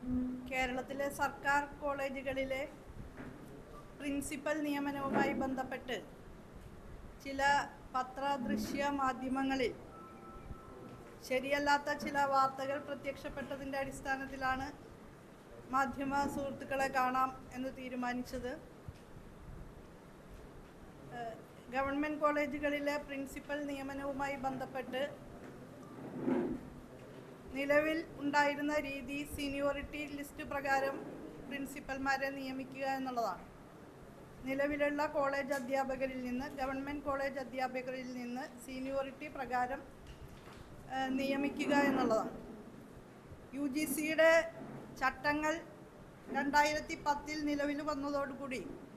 കേരളത്തിലെ സർക്കാർ കോളേജുകളിലെ പ്രിൻസിപ്പൽ നിയമനവുമായി ബന്ധപ്പെട്ട് ചില പത്ര ദൃശ്യ മാധ്യമങ്ങളിൽ ശരിയല്ലാത്ത ചില വാർത്തകൾ പ്രത്യക്ഷപ്പെട്ടതിൻ്റെ അടിസ്ഥാനത്തിലാണ് മാധ്യമ സുഹൃത്തുക്കളെ കാണാം എന്ന് തീരുമാനിച്ചത് ഏഹ് ഗവൺമെൻറ് കോളേജുകളിലെ പ്രിൻസിപ്പൽ നിയമനവുമായി ബന്ധപ്പെട്ട് നിലവിൽ ഉണ്ടായിരുന്ന രീതി സീനിയോറിറ്റി ലിസ്റ്റ് പ്രകാരം പ്രിൻസിപ്പൽമാരെ നിയമിക്കുക എന്നുള്ളതാണ് നിലവിലുള്ള കോളേജ് അധ്യാപകരിൽ നിന്ന് ഗവൺമെൻറ് കോളേജ് അധ്യാപകരിൽ നിന്ന് സീനിയോറിറ്റി പ്രകാരം ഏഹ്, നിയമിക്കുക എന്നുള്ളതാണ് യു ജി സിയുടെ ചട്ടങ്ങൾ രണ്ടായിരത്തി പത്തിൽ നിലവിൽ വന്നതോടുകൂടി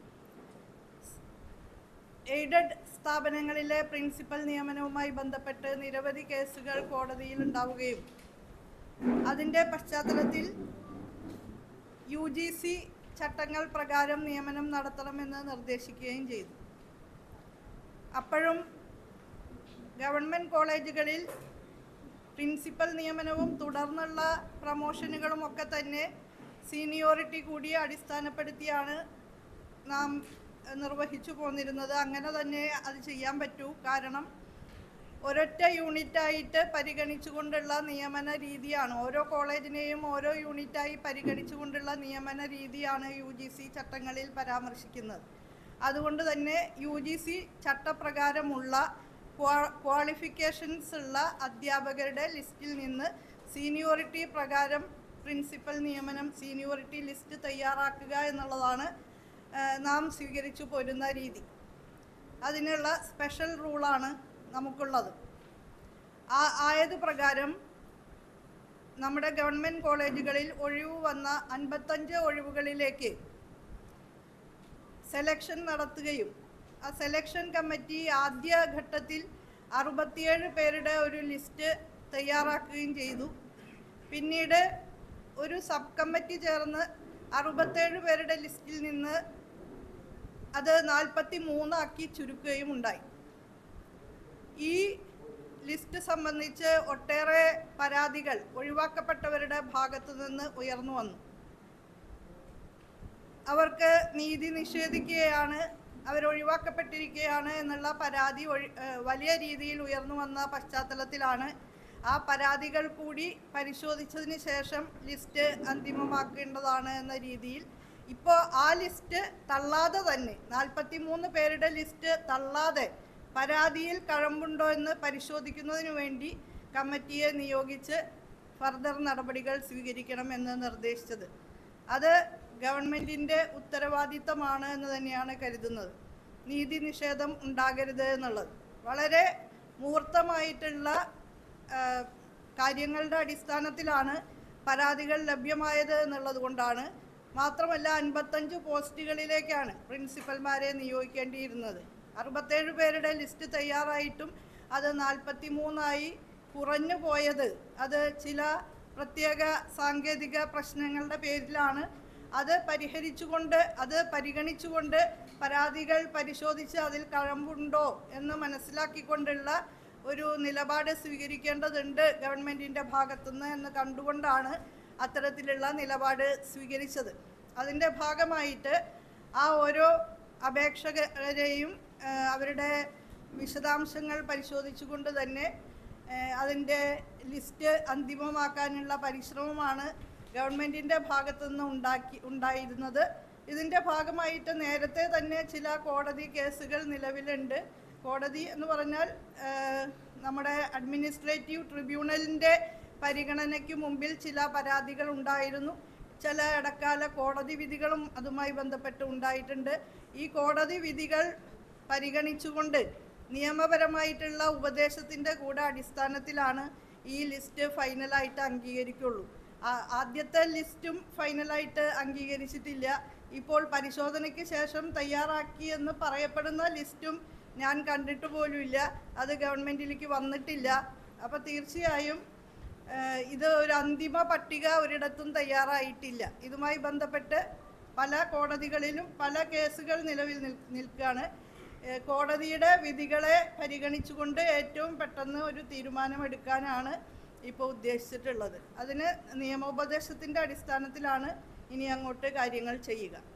എയ്ഡഡ് സ്ഥാപനങ്ങളിലെ പ്രിൻസിപ്പൽ നിയമനവുമായി ബന്ധപ്പെട്ട് നിരവധി കേസുകൾ കോടതിയിൽ ഉണ്ടാവുകയും അതിൻ്റെ പശ്ചാത്തലത്തിൽ യു ജി സി ചട്ടങ്ങൾ പ്രകാരം നിയമനം നടത്തണമെന്ന് നിർദ്ദേശിക്കുകയും ചെയ്തു അപ്പോഴും ഗവൺമെൻറ് കോളേജുകളിൽ പ്രിൻസിപ്പൽ നിയമനവും തുടർന്നുള്ള പ്രമോഷനുകളും ഒക്കെ തന്നെ സീനിയോറിറ്റി കൂടി അടിസ്ഥാനപ്പെടുത്തിയാണ് നാം എഹ്, നിർവഹിച്ചു പോന്നിരുന്നത് അങ്ങനെ തന്നെ അത് ചെയ്യാൻ പറ്റൂ കാരണം ഒരൊറ്റ യൂണിറ്റായിട്ട് പരിഗണിച്ചുകൊണ്ടുള്ള നിയമന രീതിയാണ് ഓരോ കോളേജിനെയും ഓരോ യൂണിറ്റായി പരിഗണിച്ചുകൊണ്ടുള്ള നിയമന രീതിയാണ് യു ജി സി ചട്ടങ്ങളിൽ പരാമർശിക്കുന്നത് അതുകൊണ്ട് തന്നെ യു ജി സി ചട്ടപ്രകാരമുള്ള ക്വാളിഫിക്കേഷൻസ് ഉള്ള അധ്യാപകരുടെ ലിസ്റ്റിൽ നിന്ന് സീനിയോറിറ്റി പ്രകാരം പ്രിൻസിപ്പൽ നിയമനം സീനിയോറിറ്റി ലിസ്റ്റ് തയ്യാറാക്കുക എന്നുള്ളതാണ് ആ, നാം സ്വീകരിച്ചു പോരുന്ന രീതി അതിനുള്ള സ്പെഷ്യൽ റൂളാണ് നമുക്കുള്ളത് ആ ആയത് പ്രകാരം നമ്മുടെ ഗവൺമെൻറ് കോളേജുകളിൽ ഒഴിവ് വന്ന അൻപത്തഞ്ച് ഒഴിവുകളിലേക്ക് സെലക്ഷൻ നടത്തുകയും ആ സെലക്ഷൻ കമ്മിറ്റി ആദ്യ ഘട്ടത്തിൽ അറുപത്തിയേഴ് പേരുടെ ഒരു ലിസ്റ്റ് തയ്യാറാക്കുകയും ചെയ്തു പിന്നീട് ഒരു സബ് കമ്മിറ്റി ചേർന്ന് അറുപത്തേഴ് പേരുടെ ലിസ്റ്റിൽ നിന്ന് അത് നാൽപ്പത്തി മൂന്നാക്കി ചുരുക്കുകയും ഉണ്ടായി ഈ ലിസ്റ്റ് സംബന്ധിച്ച് ഒട്ടേറെ പരാതികൾ ഒഴിവാക്കപ്പെട്ടവരുടെ ഭാഗത്തു നിന്ന് ഉയർന്നു വന്നു അവർക്ക് നീതി നിഷേധിക്കുകയാണ് അവർ ഒഴിവാക്കപ്പെട്ടിരിക്കുകയാണ് എന്നുള്ള പരാതി ഒഴി ഏഹ് വലിയ രീതിയിൽ ഉയർന്നു വന്ന പശ്ചാത്തലത്തിലാണ് ആ പരാതികൾ കൂടി പരിശോധിച്ചതിന് ശേഷം ലിസ്റ്റ് അന്തിമമാക്കേണ്ടതാണ് എന്ന രീതിയിൽ ഇപ്പോൾ ആ ലിസ്റ്റ് തള്ളാതെ തന്നെ നാൽപ്പത്തി മൂന്ന് പേരുടെ ലിസ്റ്റ് തള്ളാതെ പരാതിയിൽ കഴമ്പുണ്ടോ എന്ന് പരിശോധിക്കുന്നതിന് വേണ്ടി കമ്മിറ്റിയെ നിയോഗിച്ച് ഫർദർ നടപടികൾ സ്വീകരിക്കണമെന്ന് നിർദ്ദേശിച്ചത് അത് ഗവൺമെൻറ്റിൻ്റെ ഉത്തരവാദിത്തമാണ് എന്ന് തന്നെയാണ് കരുതുന്നത് നീതി നിഷേധം ഉണ്ടാകരുത് എന്നുള്ളത് വളരെ മൂർത്തമായിട്ടുള്ള ആ, കാര്യങ്ങളുടെ അടിസ്ഥാനത്തിലാണ് പരാതികൾ ലഭ്യമായത് എന്നുള്ളത് കൊണ്ടാണ് മാത്രമല്ല അൻപത്തഞ്ച് പോസ്റ്റുകളിലേക്കാണ് പ്രിൻസിപ്പൽമാരെ നിയോഗിക്കേണ്ടിയിരുന്നത് അറുപത്തേഴ് പേരുടെ ലിസ്റ്റ് തയ്യാറായിട്ടും അത് നാൽപ്പത്തി മൂന്നായി കുറഞ്ഞു പോയത് അത് ചില പ്രത്യേക സാങ്കേതിക പ്രശ്നങ്ങളുടെ പേരിലാണ് അത് പരിഹരിച്ചുകൊണ്ട് അത് പരിഗണിച്ചുകൊണ്ട് പരാതികൾ പരിശോധിച്ച് അതിൽ കഴമ്പുണ്ടോ എന്ന് മനസ്സിലാക്കിക്കൊണ്ടുള്ള ഒരു നിലപാട് സ്വീകരിക്കേണ്ടതുണ്ട് ഗവൺമെൻറ്റിൻ്റെ ഭാഗത്തുനിന്ന് എന്ന് കണ്ടുകൊണ്ടാണ് അത്തരത്തിലുള്ള നിലപാട് സ്വീകരിച്ചത് അതിൻ്റെ ഭാഗമായിട്ട് ആ ഓരോ അപേക്ഷകരെയും ആ, അവരുടെ വിശദാംശങ്ങൾ പരിശോധിച്ചുകൊണ്ട് തന്നെ അതിൻ്റെ ലിസ്റ്റ് അന്തിമമാക്കാനുള്ള പരിശ്രമമാണ് ഗവൺമെൻറ്റിൻ്റെ ഭാഗത്തുനിന്ന് ഉണ്ടാക്കി ഉണ്ടായിരുന്നത് ഇതിൻ്റെ ഭാഗമായിട്ട് നേരത്തെ തന്നെ ചില കോടതി കേസുകൾ നിലവിലുണ്ട് കോടതി എന്ന് പറഞ്ഞാൽ ആ, നമ്മുടെ അഡ്മിനിസ്ട്രേറ്റീവ് ട്രിബ്യൂണലിൻ്റെ പരിഗണനയ്ക്ക് മുമ്പിൽ ചില പരാതികൾ ഉണ്ടായിരുന്നു ചില ഇടക്കാല കോടതി വിധികളും അതുമായി ബന്ധപ്പെട്ട് ഉണ്ടായിട്ടുണ്ട് ഈ കോടതി വിധികൾ പരിഗണിച്ചുകൊണ്ട് നിയമപരമായിട്ടുള്ള ഉപദേശത്തിൻ്റെ കൂടെ അടിസ്ഥാനത്തിലാണ് ഈ ലിസ്റ്റ് ഫൈനലായിട്ട് അംഗീകരിക്കുള്ളൂ ആ- ആദ്യത്തെ ലിസ്റ്റും ഫൈനലായിട്ട് അംഗീകരിച്ചിട്ടില്ല ഇപ്പോൾ പരിശോധനയ്ക്ക് ശേഷം തയ്യാറാക്കി എന്ന് പറയപ്പെടുന്ന ലിസ്റ്റും ഞാൻ കണ്ടിട്ട് പോലുമില്ല അത് ഗവൺമെൻറ്റിലേക്ക് വന്നിട്ടില്ല അപ്പോൾ തീർച്ചയായും ഏഹ്, ഇത് ഒരു അന്തിമ പട്ടിക ഒരിടത്തും തയ്യാറായിട്ടില്ല ഇതുമായി ബന്ധപ്പെട്ട് പല കോടതികളിലും പല കേസുകൾ നിലവിൽ നിൽ നിൽക്കുകയാണ് ഏഹ്, കോടതിയുടെ വിധികളെ പരിഗണിച്ചുകൊണ്ട് ഏറ്റവും പെട്ടെന്ന് ഒരു തീരുമാനമെടുക്കാനാണ് ഇപ്പോൾ ഉദ്ദേശിച്ചിട്ടുള്ളത് അതിന് നിയമോപദേശത്തിൻ്റെ അടിസ്ഥാനത്തിലാണ് ഇനി അങ്ങോട്ട് കാര്യങ്ങൾ ചെയ്യുക